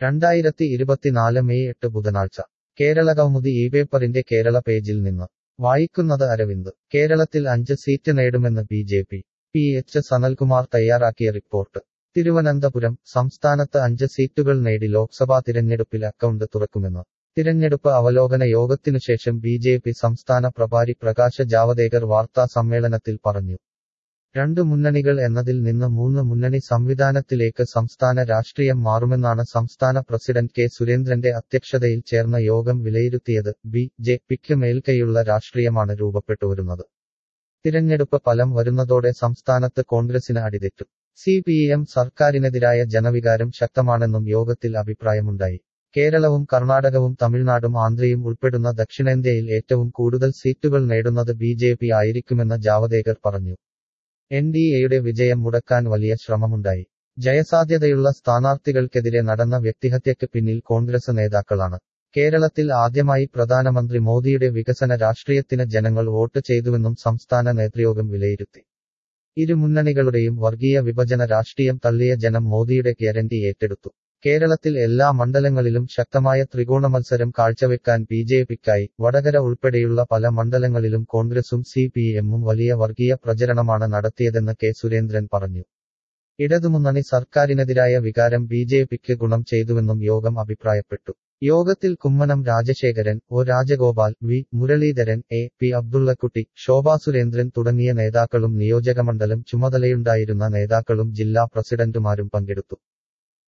രണ്ടായിരത്തി ഇരുപത്തിനാല് മെയ് എട്ട് ബുധനാഴ്ച കേരള കൗമുദി ഈ പേപ്പറിന്റെ കേരള പേജിൽ നിന്ന് വായിക്കുന്നത് അരവിന്ദ് കേരളത്തിൽ അഞ്ച് സീറ്റ് നേടുമെന്ന് B J P P H Sanalkumar തയ്യാറാക്കിയ റിപ്പോർട്ട് തിരുവനന്തപുരം സംസ്ഥാനത്ത് അഞ്ച് സീറ്റുകൾ നേടി ലോക്സഭാ തിരഞ്ഞെടുപ്പിൽ അക്കൗണ്ട് തുറക്കുമെന്ന് തിരഞ്ഞെടുപ്പ് അവലോകന യോഗത്തിനുശേഷം ബി ജെ പി സംസ്ഥാന പ്രഭാരി പ്രകാശ് ജാവദേക്കർ വാർത്താ സമ്മേളനത്തിൽ പറഞ്ഞു രണ്ടു മുന്നണികൾ എന്നതിൽ നിന്ന് മൂന്ന് മുന്നണി സംവിധാനത്തിലേക്ക് സംസ്ഥാന രാഷ്ട്രീയം മാറുമെന്നാണ് സംസ്ഥാന പ്രസിഡന്റ് കെ സുരേന്ദ്രന്റെ അധ്യക്ഷതയിൽ ചേർന്ന യോഗം വിലയിരുത്തിയത് ബി ജെ പിക്ക് മേൽക്കൈയുള്ള രാഷ്ട്രീയമാണ് രൂപപ്പെട്ടുവരുന്നത് തിരഞ്ഞെടുപ്പ് ഫലം വരുന്നതോടെ സംസ്ഥാനത്ത് കോൺഗ്രസിന് അടിതെറ്റും സി പി എം സർക്കാരിനെതിരായ ജനവികാരം ശക്തമാണെന്നും യോഗത്തിൽ അഭിപ്രായമുണ്ടായി കേരളവും കർണാടകവും തമിഴ്നാടും ആന്ധ്രയും ഉൾപ്പെടുന്ന ദക്ഷിണേന്ത്യയിൽ ഏറ്റവും കൂടുതൽ സീറ്റുകൾ നേടുന്നത് ബി ജെ പി ആയിരിക്കുമെന്ന് ജാവദേക്കർ പറഞ്ഞു എൻ ഡി എയുടെ വിജയം മുടക്കാൻ വലിയ ശ്രമമുണ്ടായി ജയസാധ്യതയുള്ള സ്ഥാനാർത്ഥികൾക്കെതിരെ നടന്ന വ്യക്തിഹത്യയ്ക്ക് പിന്നിൽ കോൺഗ്രസ് നേതാക്കളാണ് കേരളത്തിൽ ആദ്യമായി പ്രധാനമന്ത്രി മോദിയുടെ വികസന രാഷ്ട്രീയത്തിന് ജനങ്ങൾ വോട്ട് ചെയ്തുവെന്നും സംസ്ഥാന നേതൃയോഗം വിലയിരുത്തി ഇരു മുന്നണികളുടെയും വർഗീയ വിഭജന രാഷ്ട്രീയം തള്ളിയ ജനം മോദിയുടെ ഗ്യാരണ്ടി ഏറ്റെടുത്തു കേരളത്തിൽ എല്ലാ മണ്ഡലങ്ങളിലും ശക്തമായ ത്രികോണ മത്സരം കാഴ്ചവെക്കാൻ ബി ജെ പിക്കായി വടകര ഉൾപ്പെടെയുള്ള പല മണ്ഡലങ്ങളിലും കോൺഗ്രസും സി പി എമ്മും വലിയ വർഗീയ പ്രചരണമാണ് നടത്തിയതെന്ന് കെ സുരേന്ദ്രൻ പറഞ്ഞു ഇടതുമുന്നണി സർക്കാരിനെതിരായ വികാരം ബി ജെ പിക്ക് ഗുണം ചെയ്തുവെന്നും യോഗം അഭിപ്രായപ്പെട്ടു യോഗത്തിൽ Kummanam Rajasekharan O Rajagopal V Muraleedharan A P Abdullakutty Shobha Surendran തുടങ്ങിയ നേതാക്കളും നിയോജകമണ്ഡലം ചുമതലയുണ്ടായിരുന്ന നേതാക്കളും ജില്ലാ പ്രസിഡന്റുമാരും പങ്കെടുത്തു